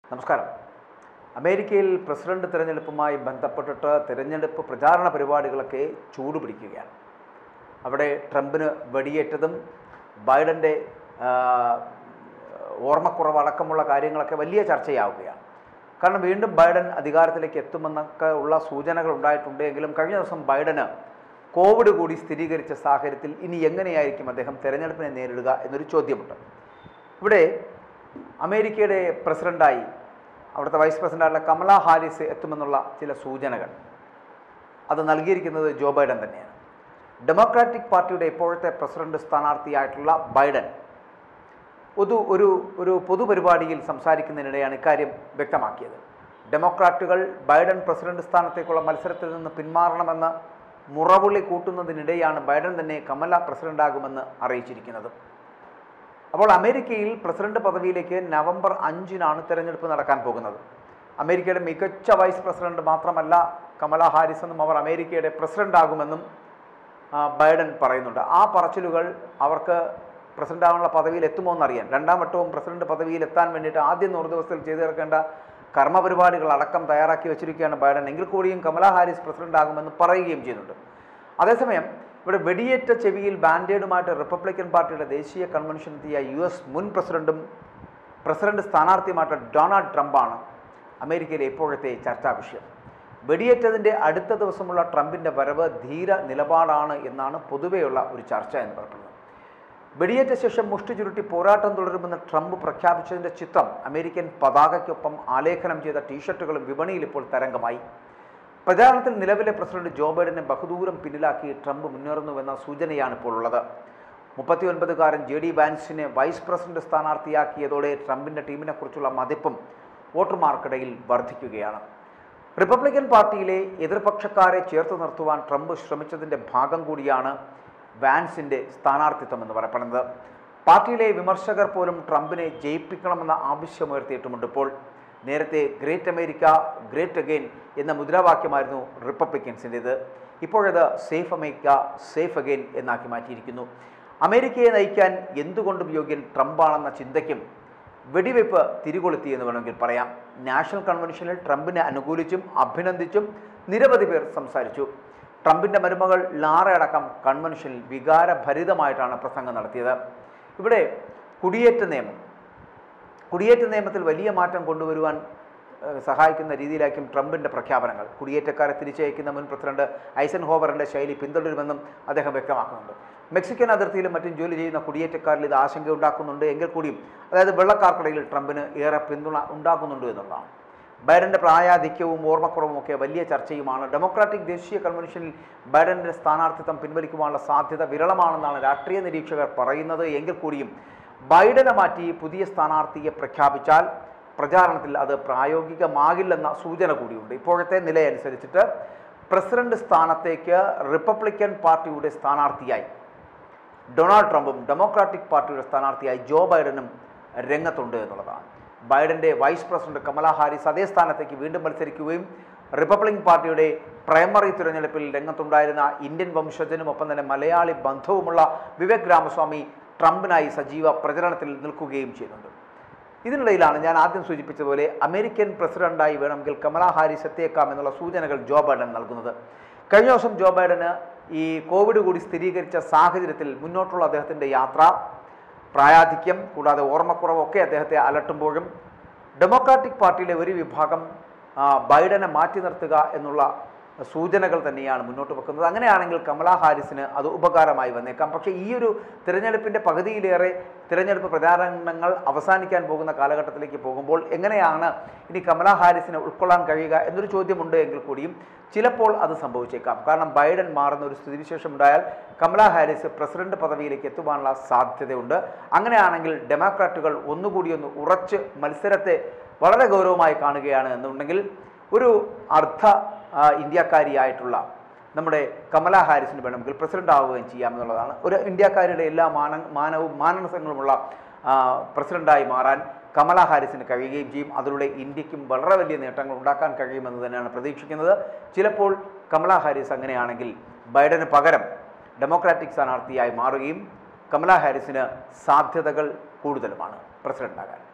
നമസ്കാരം അമേരിക്കയിൽ പ്രസിഡന്റ് തിരഞ്ഞെടുപ്പുമായി ബന്ധപ്പെട്ടിട്ട് തിരഞ്ഞെടുപ്പ് പ്രചാരണ പരിപാടികളൊക്കെ ചൂടുപിടിക്കുകയാണ് അവിടെ ട്രംപിന് വെടിയേറ്റതും ബൈഡൻ്റെ ആ, ഓർമ്മക്കുറവ് അടക്കമുള്ള കാര്യങ്ങളൊക്കെ വലിയ ചർച്ചയാവുകയാണ് കാരണം വീണ്ടും ബൈഡൻ അധികാരത്തിലേക്ക് എത്തുമെന്നൊക്കെ ഉള്ള സൂചനകൾ ഉണ്ടായിട്ടുണ്ടെങ്കിലും കഴിഞ്ഞ ദിവസം ബൈഡന് കോവിഡ് കൂടി സ്ഥിരീകരിച്ച സാഹചര്യത്തിൽ ഇനി എങ്ങനെയായിരിക്കും അദ്ദേഹം തെരഞ്ഞെടുപ്പിനെ നേരിടുക എന്നൊരു ചോദ്യമുണ്ട് ഇവിടെ അമേരിക്കയുടെ പ്രസിഡൻ്റായി അവിടുത്തെ വൈസ് പ്രസിഡൻ്റായിട്ടുള്ള കമല ഹാരിസ് എത്തുമെന്നുള്ള ചില സൂചനകൾ അത് നൽകിയിരിക്കുന്നത് ജോ ബൈഡൻ തന്നെയാണ് ഡെമോക്രാറ്റിക് പാർട്ടിയുടെ ഇപ്പോഴത്തെ പ്രസിഡന്റ് സ്ഥാനാർത്ഥിയായിട്ടുള്ള ബൈഡൻ ഒരു ഒരു ഒരു പൊതുപരിപാടിയിൽ സംസാരിക്കുന്നതിനിടെയാണ് ഇക്കാര്യം വ്യക്തമാക്കിയത് ഡെമോക്രാറ്റുകൾ ബൈഡൻ പ്രസിഡന്റ് സ്ഥാനത്തേക്കുള്ള മത്സരത്തിൽ നിന്ന് പിന്മാറണമെന്ന് മുറവിളി കൂട്ടുന്നതിനിടെയാണ് ബൈഡൻ തന്നെ കമല പ്രസിഡന്റാകുമെന്ന് അറിയിച്ചിരിക്കുന്നത് അപ്പോൾ അമേരിക്കയിൽ പ്രസിഡന്റ് പദവിയിലേക്ക് നവംബർ അഞ്ചിനാണ് തെരഞ്ഞെടുപ്പ് നടക്കാൻ പോകുന്നത് അമേരിക്കയുടെ മികച്ച വൈസ് പ്രസിഡന്റ് മാത്രമല്ല കമല ഹാരിസ് എന്നും അവർ അമേരിക്കയുടെ പ്രസിഡന്റ് ആകുമെന്നും ആ, ബൈഡൻ പറയുന്നുണ്ട് ആ പറച്ചിലുകൾ അവർക്ക് പ്രസിഡന്റ് ആകാനുള്ള പദവിയിൽ എത്തുമോ എന്നറിയാൻ രണ്ടാം വട്ടവും പ്രസിഡന്റ് പദവിയിൽ എത്താൻ വേണ്ടിയിട്ട് ആദ്യം നൂറ് ദിവസത്തിൽ ചെയ്തു തീർക്കേണ്ട കർമ്മപരിപാടികൾ അടക്കം തയ്യാറാക്കി വെച്ചിരിക്കുകയാണ് ബൈഡൻ എങ്കിൽ കൂടിയും കമല ഹാരിസ് പ്രസിഡന്റ് ആകുമെന്ന് പറയുകയും ചെയ്യുന്നുണ്ട് അതേസമയം ഇവിടെ വെടിയേറ്റ ചെവിയിൽ ബാൻഡേഡുമായിട്ട് റിപ്പബ്ലിക്കൻ പാർട്ടിയുടെ ദേശീയ കൺവെൻഷൻ എത്തിയ യു എസ് മുൻ പ്രസിഡന്റും പ്രസിഡന്റ് സ്ഥാനാർത്ഥിയുമായിട്ട് ഡൊണാൾഡ് ട്രംപാണ് അമേരിക്കയിലെ ഇപ്പോഴത്തെ ചർച്ചാ വിഷയം വെടിയേറ്റതിൻ്റെ അടുത്ത ദിവസമുള്ള ട്രംപിൻ്റെ വരവ് ധീര നിലപാടാണ് എന്നാണ് പൊതുവെയുള്ള ഒരു ചർച്ച എന്ന് പറയുന്നത് വെടിയേറ്റ ശേഷം മുഷ്ടി ചുരുട്ടി പോരാട്ടം തുടരുമെന്ന് ട്രംപ് പ്രഖ്യാപിച്ചതിൻ്റെ ചിത്രം അമേരിക്കൻ പതാകയ്ക്കൊപ്പം ആലേഖനം ചെയ്ത ടീഷർട്ടുകളും വിപണിയിൽ ഇപ്പോൾ തരംഗമായി പ്രചാരണത്തിൽ നിലവിലെ പ്രസിഡന്റ് ജോ ബൈഡനെ ബഹുദൂരം പിന്നിലാക്കി ട്രംപ് മുന്നേറുന്നുവെന്ന സൂചനയാണ് ഇപ്പോൾ ഉള്ളത് മുപ്പത്തിയൊൻപതുകാരൻ ജെ ഡി വാൻസിനെ വൈസ് പ്രസിഡന്റ് സ്ഥാനാർത്ഥിയാക്കിയതോടെ ട്രംപിൻ്റെ ടീമിനെക്കുറിച്ചുള്ള മതിപ്പും വോട്ടർമാർക്കിടയിൽ വർദ്ധിക്കുകയാണ് റിപ്പബ്ലിക്കൻ പാർട്ടിയിലെ എതിർപക്ഷക്കാരെ ചേർത്ത് നിർത്തുവാൻ ട്രംപ് ശ്രമിച്ചതിൻ്റെ ഭാഗം കൂടിയാണ് വാൻസിൻ്റെ സ്ഥാനാർത്ഥിത്വം എന്ന് പറയപ്പെടുന്നത് പാർട്ടിയിലെ വിമർശകർ പോലും ട്രംപിനെ ജയിപ്പിക്കണമെന്ന ആവശ്യമുയർത്തിയിട്ടുമുണ്ട് ഇപ്പോൾ നേരത്തെ ഗ്രേറ്റ് അമേരിക്ക ഗ്രേറ്റ് അഗെയിൻ എന്ന മുദ്രാവാക്യമായിരുന്നു റിപ്പബ്ലിക്കൻസിൻ്റേത് ഇപ്പോഴത് സേഫ് അമേരിക്ക സേഫ് അഗെയിൻ എന്നാക്കി മാറ്റിയിരിക്കുന്നു അമേരിക്കയെ നയിക്കാൻ എന്തുകൊണ്ടും യോഗ്യൻ ട്രംപാണെന്ന ചിന്തയ്ക്കും വെടിവെപ്പ് തിരികൊളുത്തി എന്ന് വേണമെങ്കിൽ പറയാം നാഷണൽ കൺവെൻഷനിൽ ട്രംപിനെ അനുകൂലിച്ചും അഭിനന്ദിച്ചും നിരവധി പേർ സംസാരിച്ചു ട്രംപിൻ്റെ മരുമകൾ ലാറ അടക്കം കൺവെൻഷനിൽ വികാരഭരിതമായിട്ടാണ് പ്രസംഗം നടത്തിയത് ഇവിടെ കുടിയേറ്റ നിയമം കുടിയേറ്റ നിയമത്തിൽ വലിയ മാറ്റം കൊണ്ടുവരുവാൻ ഏഹ്, സഹായിക്കുന്ന രീതിയിലായിരിക്കും ട്രംപിൻ്റെ പ്രഖ്യാപനങ്ങൾ കുടിയേറ്റക്കാരെ തിരിച്ചയക്കുന്ന മുൻ പ്രസിഡന്റ് ഐസൻ ഹോവറിൻ്റെ ശൈലി പിന്തുടരുമെന്നും അദ്ദേഹം വ്യക്തമാക്കുന്നുണ്ട് മെക്സിക്കൻ അതിർത്തിയിലും മറ്റും ജോലി ചെയ്യുന്ന കുടിയേറ്റക്കാരിൽ ഇത് ആശങ്ക ഉണ്ടാക്കുന്നുണ്ട് എങ്കിൽ കൂടിയും അതായത് വെള്ളക്കാർക്കിടയിൽ ട്രംപിന് ഏറെ പിന്തുണ ഉണ്ടാക്കുന്നുണ്ട് എന്നുള്ളതാണ് ബൈഡന്റെ പ്രായാധിക്യവും ഓർമ്മക്കുറവും ഒക്കെ വലിയ ചർച്ചയുമാണ് ഡെമോക്രാറ്റിക് ദേശീയ കൺവെൻഷനിൽ ബൈഡന്റെ സ്ഥാനാർത്ഥിത്വം പിൻവലിക്കുവാനുള്ള സാധ്യത വിരളമാണെന്നാണ് രാഷ്ട്രീയ നിരീക്ഷകർ പറയുന്നത് എങ്കിൽ കൂടിയും ബൈഡനെ മാറ്റി പുതിയ സ്ഥാനാർത്ഥിയെ പ്രഖ്യാപിച്ചാൽ പ്രചാരണത്തിൽ അത് പ്രായോഗികമാകില്ലെന്ന സൂചന കൂടിയുണ്ട് ഇപ്പോഴത്തെ നിലയനുസരിച്ചിട്ട് പ്രസിഡന്റ് സ്ഥാനത്തേക്ക് റിപ്പബ്ലിക്കൻ പാർട്ടിയുടെ സ്ഥാനാർത്ഥിയായി ഡൊണാൾഡ് ട്രംപും ഡെമോക്രാറ്റിക് പാർട്ടിയുടെ സ്ഥാനാർത്ഥിയായി ജോ ബൈഡനും രംഗത്തുണ്ട് എന്നുള്ളതാണ് ബൈഡന്റെ വൈസ് പ്രസിഡന്റ് കമല ഹാരിസ് അതേ സ്ഥാനത്തേക്ക് വീണ്ടും മത്സരിക്കുകയും റിപ്പബ്ലിക്കൻ പാർട്ടിയുടെ പ്രൈമറി തിരഞ്ഞെടുപ്പിൽ രംഗത്തുണ്ടായിരുന്ന ഇന്ത്യൻ വംശജനും ഒപ്പം തന്നെ മലയാളി ബന്ധവുമുള്ള വിവേക് രാമസ്വാമി ട്രംപിനായി സജീവ പ്രചരണത്തിൽ നിൽക്കുകയും ചെയ്യുന്നുണ്ട് ഇതിനിടയിലാണ് ഞാൻ ആദ്യം സൂചിപ്പിച്ചതുപോലെ അമേരിക്കൻ പ്രസിഡന്റായി വേണമെങ്കിൽ കമല ഹാരിസ് എത്തിയേക്കാം എന്നുള്ള സൂചനകൾ ജോ ബൈഡൻ നൽകുന്നത് കഴിഞ്ഞ ദിവസം ജോ ബൈഡന് ഈ കോവിഡ് കൂടി സ്ഥിരീകരിച്ച സാഹചര്യത്തിൽ മുന്നോട്ടുള്ള അദ്ദേഹത്തിൻ്റെ യാത്ര പ്രായാധിക്യം കൂടാതെ ഓർമ്മക്കുറവൊക്കെ അദ്ദേഹത്തെ അലട്ടുമ്പോഴും ഡെമോക്രാറ്റിക് പാർട്ടിയിലെ ഒരു വിഭാഗം ആ, ബൈഡനെ മാറ്റി നിർത്തുക എന്നുള്ള സൂചനകൾ തന്നെയാണ് മുന്നോട്ട് വെക്കുന്നത് അങ്ങനെയാണെങ്കിൽ കമലാ ഹാരിസിന് അത് ഉപകാരമായി വന്നേക്കാം പക്ഷേ ഈ ഒരു തിരഞ്ഞെടുപ്പിൻ്റെ പകുതിയിലേറെ തിരഞ്ഞെടുപ്പ് പ്രചാരണങ്ങൾ അവസാനിക്കാൻ പോകുന്ന കാലഘട്ടത്തിലേക്ക് പോകുമ്പോൾ എങ്ങനെയാണ് ഇനി കമലാ ഹാരിസിനെ ഉൾക്കൊള്ളാൻ കഴിയുക എന്നൊരു ചോദ്യമുണ്ട് എങ്കിൽ കൂടിയും ചിലപ്പോൾ അത് സംഭവിച്ചേക്കാം കാരണം ബൈഡൻ മാറുന്ന ഒരു സ്ഥിതിവിശേഷം ഉണ്ടായാൽ കമലാ ഹാരിസ് പ്രസിഡന്റ് പദവിയിലേക്ക് എത്തുവാനുള്ള സാധ്യതയുണ്ട് അങ്ങനെയാണെങ്കിൽ ഡെമോക്രാറ്റുകൾ ഒന്നുകൂടി ഒന്ന് ഉറച്ച് മത്സരത്തെ വളരെ ഗൗരവമായി കാണുകയാണ് എന്നുണ്ടെങ്കിൽ ഒരു അർദ്ധ ആ, ഇന്ത്യക്കാരിയായിട്ടുള്ള നമ്മുടെ കമല ഹാരിസിന് വേണമെങ്കിൽ പ്രസിഡന്റ് ആവുകയും ചെയ്യാമെന്നുള്ളതാണ് ഒരു ഇന്ത്യക്കാരുടെ എല്ലാ മാന മാനവും മാനസങ്ങളുമുള്ള ആ, പ്രസിഡന്റായി മാറാൻ കമല ഹാരിസിന് കഴിയുകയും ചെയ്യും അതിലൂടെ ഇന്ത്യക്കും വളരെ വലിയ നേട്ടങ്ങൾ ഉണ്ടാക്കാൻ കഴിയുമെന്ന് തന്നെയാണ് പ്രതീക്ഷിക്കുന്നത് ചിലപ്പോൾ കമല ഹാരിസ് അങ്ങനെയാണെങ്കിൽ ബൈഡന് പകരം ഡെമോക്രാറ്റിക് സ്ഥാനാർത്ഥിയായി മാറുകയും കമല ഹാരിസിന് സാധ്യതകൾ കൂടുതലുമാണ് പ്രസിഡന്റാകാൻ